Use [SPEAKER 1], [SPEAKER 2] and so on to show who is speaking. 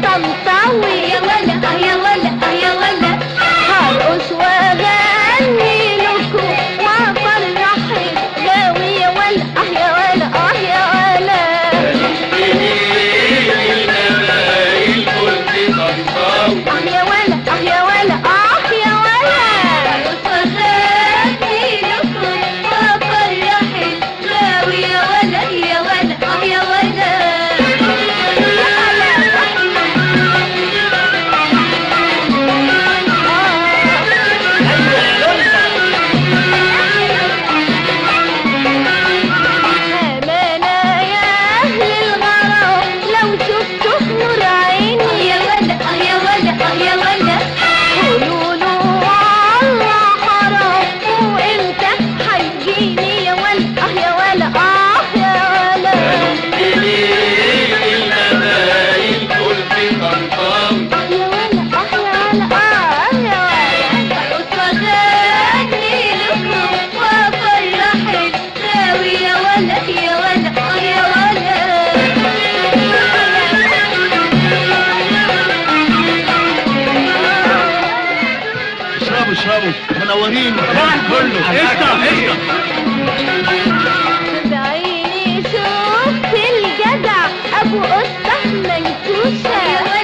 [SPEAKER 1] طنطاوي يا ولا اه يا ولا اه يا ولا هرقص واغني لكم وافرح الجوي يا ولا اه يا ولا اه يا ولا اه يا ولا اه يا ولا اه يا ولا وصغرتي لكم وافرح الجوي يا ولا يا ولا اه يا ولا أمانة يا أهل الغرام لو شفتوا نور عيني يا ولا آه يا ولا آه يا ولا قولوا له والله حرام وإمتى هيجيني يا ولا آه يا ولا آه يا ولا آه يا ولا آه يا ولا آه يا ولا وصغرني لكم وأفرح الزاوي يا ولا يا ولا آه يا ولا
[SPEAKER 2] اشربوا اشربوا منورين صباح كله اشرب اشرب
[SPEAKER 1] بعيني شفت الجدع ابو قطه منكوشه